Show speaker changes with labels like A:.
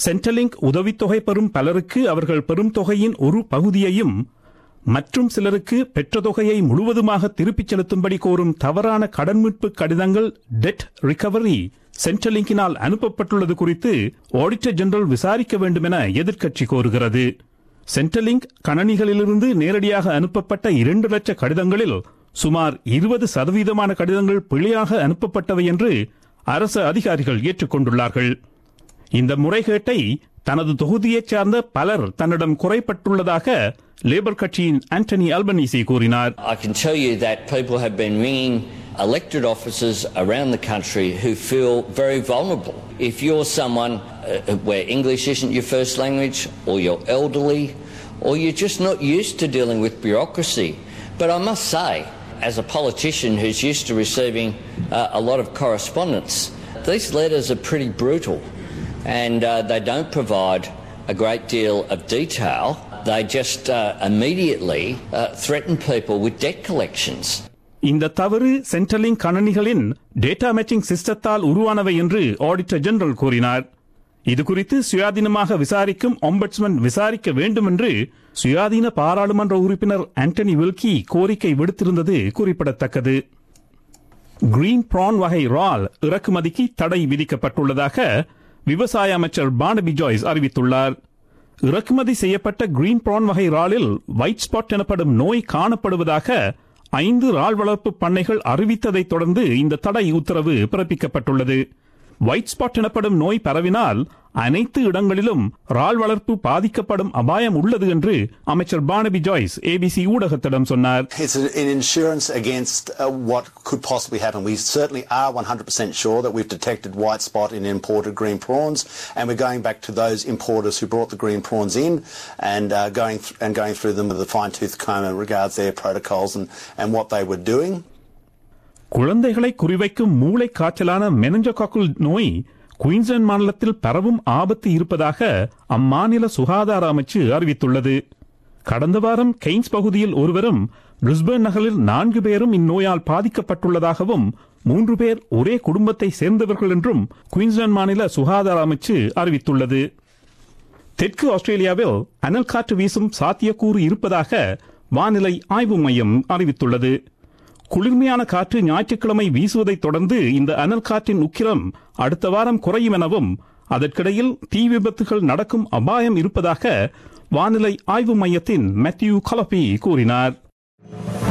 A: சென்ட்ரலிங்க் உதவித்தொகை பெறும் பலருக்கு அவர்கள் பெறும் தொகையின் ஒரு பகுதியையும் மற்றும் சிலருக்கு பெற்ற தொகையை முழுவதுமாக திருப்பிச் செலுத்தும்படி கோரும் தவறான கடன் மீட்பு கடிதங்கள் டெட் ரிகவரி சென்ட்ரலிங்கினால் அனுப்பப்பட்டுள்ளது குறித்து ஆடிட்டர் ஜெனரல் விசாரிக்க வேண்டும் என எதிர்க்கட்சி கோருகிறது சென்ட்ரலிங்க் கணனிகளிலிருந்து நேரடியாக அனுப்பப்பட்ட இரண்டு லட்ச கடிதங்களில் சுமார் இருபது சதவீதமான கடிதங்கள் பிழையாக அனுப்பப்பட்டவை என்று அரசு அதிகாரிகள் ஏற்றுக்கொண்டுள்ளார்கள் இந்த முறைகேட்டை தனது தொகுதியைச் சார்ந்த பலர் தன்னிடம் குறைப்பட்டுள்ளதாக லேபர் கட்சியின் ஆண்டனி அல்பனீசி கூறினார்
B: I can tell you that people have been ringing elected officers around the country who feel very vulnerable. If you're someone uh, where English isn't your first language, or you're elderly, or you're just not used to dealing with bureaucracy. But I must say, as a politician who's used to receiving uh, a lot of correspondence, these letters are pretty brutal and uh, they don't provide a great deal of detail. They just uh, immediately uh, threaten people with debt collections.
A: இந்த தவறு சென்ட்ரலிங் கணனிகளின் data matching சிஸ்டத்தால் உருவானவை என்று auditor general கூறினார் இது குறித்து சுயாதீனமாக விசாரிக்கும் ombudsman விசாரிக்க வேண்டும் என்று சுயாதீன பாராளுமன்ற உறுப்பினர் ஆண்டனி வில்கி கோரிக்கை விடுத்திருந்தது குறிப்பிடத்தக்கது கிரீன் பிரான் வகை ரால் இறக்குமதிக்கு தடை விதிக்கப்பட்டுள்ளதாக விவசாய அமைச்சர் பானபி ஜாய்ஸ் அறிவித்துள்ளார் இறக்குமதி செய்யப்பட்ட கிரீன் பிரான் வகை ராலில் ஒயிட் ஸ்பாட் எனப்படும் நோய் காணப்படுவதாக ஐந்து ரால் வளர்ப்பு பண்ணைகள் அறிவித்ததைத் தொடர்ந்து இந்த தடை உத்தரவு பிறப்பிக்கப்பட்டுள்ளது ஒயிட் ஸ்பாட் எனப்படும் நோய் பரவினால் அனைத்து இடங்களிலும் ரால் வளர்ப்பு பாதிக்கப்படும் அபாயம் உள்ளது என்று அமைச்சர் பானபி ஜாய்ஸ் ஏபிசி ஊடகத்திடம் சொன்னார்
C: It's a- an insurance against uh, what could possibly happen. We certainly are 100% sure that we've detected white spot in imported green prawns, and we're going back to those importers who brought the green prawns in and uh, going th- and going through them with a fine tooth comb in regards their protocols and, and what they were doing.
A: குழந்தைகளை குறிவைக்கும் மூளை காய்ச்சலான மெனஞ்சகாக்குல் நோய் Queensland மாநிலத்தில் பரவும் ஆபத்து இருப்பதாக அம்மாநில சுகாதார அமைச்சு அறிவித்துள்ளது கடந்த வாரம் கெய்ன்ஸ் பகுதியில் ஒருவரும் பிரிஸ்பேன் நகரில் நான்கு பேரும் இந்நோயால் பாதிக்கப்பட்டுள்ளதாகவும் மூன்று பேர் ஒரே குடும்பத்தை சேர்ந்தவர்கள் என்றும் குயின்ஸ்லாந்து மாநில சுகாதார அமைச்சு அறிவித்துள்ளது தெற்கு ஆஸ்திரேலியாவில் அனல் காற்று வீசும் சாத்தியக்கூறு இருப்பதாக வானிலை ஆய்வு மையம் அறிவித்துள்ளது குளிர்மையான காற்று ஞாயிற்றுக்கிழமை வீசுவதைத் தொடர்ந்து இந்த அனல் காற்றின் உக்கிரம் அடுத்த வாரம் குறையும் எனவும் அதற்கிடையில் தீ விபத்துகள் நடக்கும் அபாயம் இருப்பதாக வானிலை ஆய்வு மையத்தின் மேத்யூ கலப்பி கூறினார்